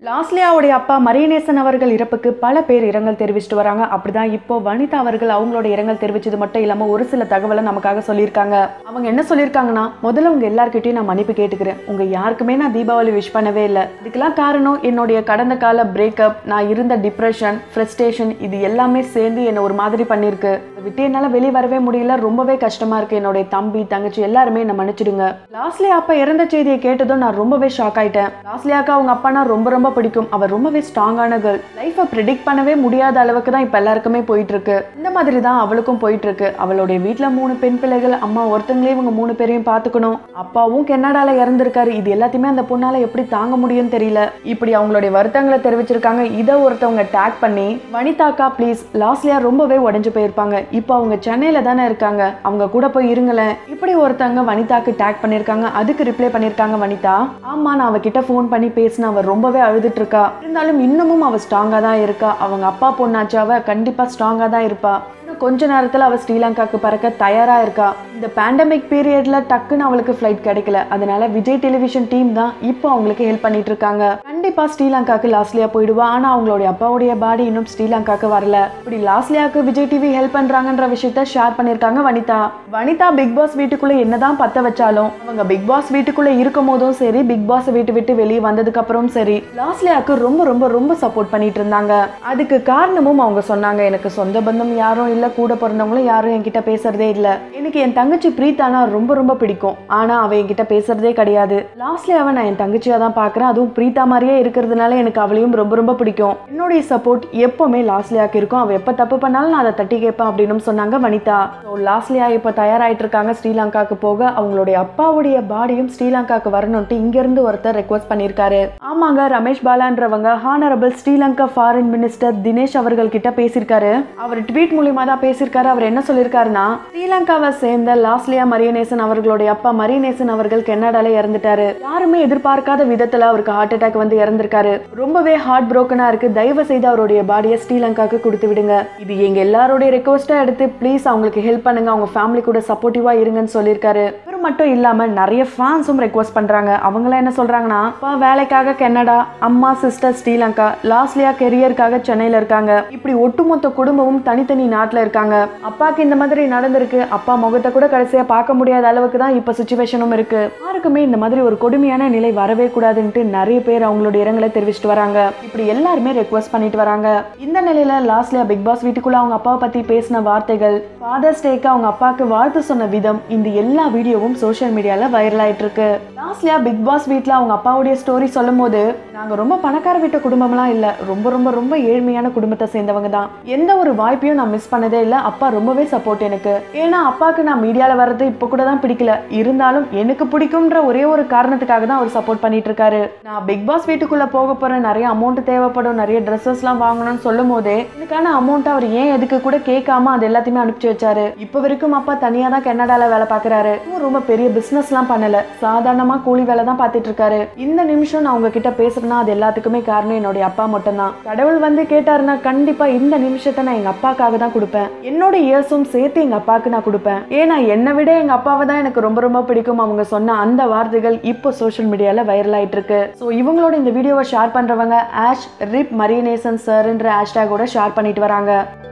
லாஸ்லியாவுடைய அப்பா மரியநேசன் அவர்கள் இறப்புக்கு பல பேர் இரங்கல் தெரிவிச்சிட்டு வராங்க அப்படிதான் இப்போ வனிதா அவர்கள் அவங்களோட இரங்கல் தெரிவிச்சது மட்டும் இல்லாம ஒரு சில தகவலை நமக்காக சொல்லியிருக்காங்க அவங்க என்ன சொல்லியிருக்காங்கன்னா முதல்ல உங்க எல்லார்கிட்டயும் நான் மன்னிப்பு கேட்டுக்கிறேன் உங்க யாருக்குமே நான் தீபாவளி விஷ் பண்ணவே இல்லை இதுக்கெல்லாம் காரணம் என்னுடைய கடந்த கால பிரேக்கப் நான் இருந்த டிப்ரெஷன் ஃப்ரஸ்ட்ரேஷன் இது எல்லாமே சேர்ந்து என்னை ஒரு மாதிரி பண்ணிருக்கு இதை விட்டு என்னால வெளியே வரவே முடியல ரொம்பவே கஷ்டமா இருக்கு என்னுடைய தம்பி தங்கச்சி எல்லாருமே என்ன மன்னிச்சிடுங்க லாஸ்லியா அப்பா இறந்த செய்தியை கேட்டதும் நான் ரொம்பவே ஷாக் ஆயிட்டேன் லாஸ்லியாக்கா அவங்க அப்பானா ரொம்ப ரொம்ப பிடிக்கும் அவர் ரொம்பவே ஸ்ட்ராங்கான கேர்ள் லைஃப்பை ப்ரிடிக்ட் பண்ணவே முடியாத அளவுக்கு தான் இப்போ எல்லாருக்குமே போயிட்டு இருக்கு இந்த மாதிரி தான் அவளுக்கும் போயிட்டு இருக்கு அவளுடைய வீட்டில் மூணு பெண் பிள்ளைகள் அம்மா ஒருத்தங்களே இவங்க மூணு பேரையும் பார்த்துக்கணும் அப்பாவும் கெனடால இறந்திருக்காரு இது எல்லாத்தையுமே அந்த பொண்ணால எப்படி தாங்க முடியும்னு தெரியல இப்படி அவங்களுடைய வருத்தங்களை தெரிவிச்சிருக்காங்க இதை ஒருத்தவங்க டேக் பண்ணி வனிதாக்கா ப்ளீஸ் லாஸ்ட்லியா ரொம்பவே உடஞ்சு போயிருப்பாங்க இப்போ அவங்க சென்னையில தானே இருக்காங்க அவங்க கூட போய் இருங்களேன் இப்படி ஒருத்தவங்க வனிதாக்கு டேக் பண்ணிருக்காங்க அதுக்கு ரிப்ளை பண்ணிருக்காங்க வனிதா ஆமா நான் அவகிட்ட ஃபோன் பண்ணி பேசினேன் அவ ரொம்பவே அழுதுட்டு இருக்கா இருந்தாலும் இன்னமும் அவ ஸ்ட்ராங்கா தான் இருக்கா அவங்க அப்பா பொண்ணாச்சு அவ கண்டிப்பா ஸ்ட்ராங்கா தான் இருப்பா இன்னும் கொஞ்ச நேரத்துல அவ ஸ்ரீலங்காக்கு பறக்க தயாரா இருக்கா இந்த பேண்டமிக் பீரியட்ல டக்குன்னு அவளுக்கு ஃப்ளைட் கிடைக்கல அதனால விஜய் டெலிவிஷன் டீம் தான் இப்போ அவங்களுக்கு ஹெல்ப் பண்ணிட்டு இருக்காங்க கண்டிப்பா ஸ்ரீலங்காக்கு லாஸ்ட்லியா போயிடுவா ஆனா அவங்களுடைய அப்பாவுடைய பாடி இன்னும் ஸ்ரீலங்காக்கு வரல இப்படி லாஸ்ட்லியாக்கு விஜய் டிவி ஹெல்ப் பண்றாங்கன்ற விஷயத்த ஷேர் பண்ணிருக்காங்க வனிதா வனிதா பிக் பாஸ் வீட்டுக்குள்ள என்னதான் பத்த வச்சாலும் அவங்க பிக் பாஸ் வீட்டுக்குள்ள இருக்கும் போதும் சரி பிக் பாஸ் வீட்டு விட்டு வெளியே வந்ததுக்கு அப்புறம் சரி லாஸ்ட்லியாக்கு ரொம்ப ரொம்ப ரொம்ப சப்போர்ட் பண்ணிட்டு இருந்தாங்க அதுக்கு காரணமும் அவங்க சொன்னாங்க எனக்கு சொந்த பந்தம் யாரும் இல்ல கூட பிறந்தவங்களும் யாரும் என்கிட்ட பேசுறதே இல்ல எனக்கு என் தங்கச்சி பிரீத்தானா ரொம்ப ரொம்ப பிடிக்கும் ஆனா அவ என்கிட்ட பேசுறதே கிடையாது லாஸ்ட்லியாவை நான் என் தங்கச்சியா தான் பாக்குறேன் அதுவும் பிரீத்தா மாதிரியே இருக்கிறதுனால எனக்கு அவளையும் ரொம்ப ரொம்ப பிடிக்கும் என்னுடைய சப்போர்ட் எப்பவுமே லாஸ்ட்லியாக்கு இருக்கும் அவ எப்ப தப்பு பண்ணாலும் நான் அதை தட்டி கேட்பேன் அப்படின்னு சொன்னாங்க வனிதா ஸோ லாஸ்ட்லியா இப்போ தயாராயிட்டு இருக்காங்க ஸ்ரீலங்காக்கு போக அவங்களுடைய அப்பாவுடைய பாடியும் ஸ்ரீலங்காக்கு வரணும்ட்டு இங்க இருந்து ஒருத்தர் ரெக்வஸ்ட் பண்ணியிருக்காரு ஆமாங்க ரமேஷ் பாலான்றவங்க honourable Sri Lanka foreign minister Dinesh அவர்கள் கிட்ட பேசியிருக்காரு அவர் ட்வீட் மூலியமா தான் பேசியிருக்காரு அவர் என்ன சொல்லியிருக்காருன்னா ஸ்ரீலங்காவை சேர்ந்த லாஸ்லியா மரியநேசன் அவர்களுடைய அப்பா மரியநேசன் அவர்கள் கனடால இறந்துட்டாரு யாருமே எதிர்பார்க்காத விதத்துல அவருக்கு ஹார்ட் அட்டாக் வந்து இறந்திருக்காரு ரொம்பவே ஹார்ட் புரோக்கனா இருக்கு தயவு செய்து அவருடைய பாடியை ஸ்ரீலங்காக்கு கொடுத்து விடுங்க இது எங்க எல்லாருடைய ரெக்வஸ்டா எடுத்து ப்ளீஸ் அவங்களுக்கு ஹெல்ப் பண்ணுங்க அவங்க ஃபேமிலி கூட சப்போர்ட்டிவா இருங்கன்னு சொல்லியிருக்காரு இவர் மட்டும் இல்லாம நிறைய ஃபேன்ஸும் ரெக்வஸ்ட் பண்றாங்க அவங்களாம் என்ன சொல்றாங்கன்னா அப்பா வேலைக்காக கனடா அம்மா சிஸ்டர் ஸ்ரீலங்கா லாஸ்ட்லியா கெரியருக்காக சென்னையில இருக்காங்க இப்படி ஒட்டுமொத்த குடும்பமும் தனித்தனி நாட்டுல இருக்காங்க அப்பாக்கு இந்த மாதிரி நடந்திருக்கு அப்பா முகத்தை கூட கடைசியா பார்க்க முடியாத அளவுக்கு தான் இப்ப சுச்சுவேஷனும் இருக்கு யாருக்குமே இந்த மாதிரி ஒரு கொடுமையான நிலை வரவே கூடாதுன்ட்டு நிறைய பேர் அவங்களோட இரங்கலை தெரிவிச்சிட்டு வராங்க இப்படி எல்லாருமே ரெக்வஸ்ட் பண்ணிட்டு வராங்க இந்த நிலையில லாஸ்ட்லியா பிக் பாஸ் வீட்டுக்குள்ள அவங்க அப்பாவை பத்தி பேசின வார்த்தைகள் ஃபாதர்ஸ் டேக்கு அவங்க அப்பாவுக்கு வாழ்த்து சொன்ன விதம் இந்த எல்லா வீடியோவும் சோஷியல் மீடியால வைரல் ஆயிட்டு இருக்கு லாஸ்ட்லியா பிக் பாஸ் வீட்ல அவங்க அப்பாவுடைய ஸ்டோரி சொல்லும் போது நாங்க ரொம்ப பணக்கார வீட்டு குடும்பம்லாம் இல்ல ரொம்ப ரொம்ப ரொம்ப ஏழ்மையான குடும்பத்தை சேர்ந்தவங்க தான் எந்த ஒரு வாய்ப்பையும் நான் மிஸ் பண்ணதே இல்ல அப்பா ரொம்பவே சப்போர்ட் எனக்கு ஏன்னா அப்பாவுக்கு நான் மீடியால வர்றது இப்ப கூட தான் பிடிக்கல இருந்தாலும் எனக்கு பிடிக்கும்ன்ற ஒரே ஒரு காரணத்துக்காக தான் அவர் சப்போர்ட் பண்ணிட்டு இருக்காரு நான் பிக் பாஸ் வீட்டுக்குள்ள போக போறேன் நிறைய அமௌண்ட் தேவைப்படும் நிறைய ட்ரெஸ்ஸஸ்லாம் வாங்கணும்னு சொல்லும் போதே இதுக்கான அமௌண்ட் அவர் ஏன் எதுக்கு கூட கேட்காம அது எல்லாத்தையுமே அனுப்பிச்சு வச்சாரு இப்ப வரைக்கும் அப்பா தனியா தான் கனடால வேலை பாக்குறாரு இன்னும் ரொம்ப பெரிய பிசினஸ்லாம் பண்ணல சாதாரணமா கூலி வேலை தான் பார்த்துட்டு இருக்காரு இந்த நிமிஷம் நான் உங்ககிட்ட பேசுறேன்னா அது எல்லாத்துக்குமே காரணம் என்னுடைய அப்பா மட்டும்தான் கடவுள் வந்து கேட்டாருன்னா கண்டிப்பா இந்த நிமிஷத்தை நான் எங்க அப்பாக்காக தான் கொடுப்பேன் என்னோட இயர்ஸும் சேர்த்து எங்க அப்பாவுக்கு நான் கொடுப்பேன் ஏன்னா என்னை விட எங்க அப்பாவை தான் எனக்கு ரொம்ப ரொம்ப பிடிக்கும் அவங்க சொன்ன அந்த வார்த்தைகள் இப்போ சோஷியல் மீடியால வைரல் ஆயிட்டு இருக்கு ஸோ இவங்களோட இந்த வீடியோவை ஷேர் பண்றவங்க ஆஷ் ரிப் மரியநேசன் சார்ன்ற ஹேஷ்டேகோட ஷேர் பண்ணிட்டு வராங்க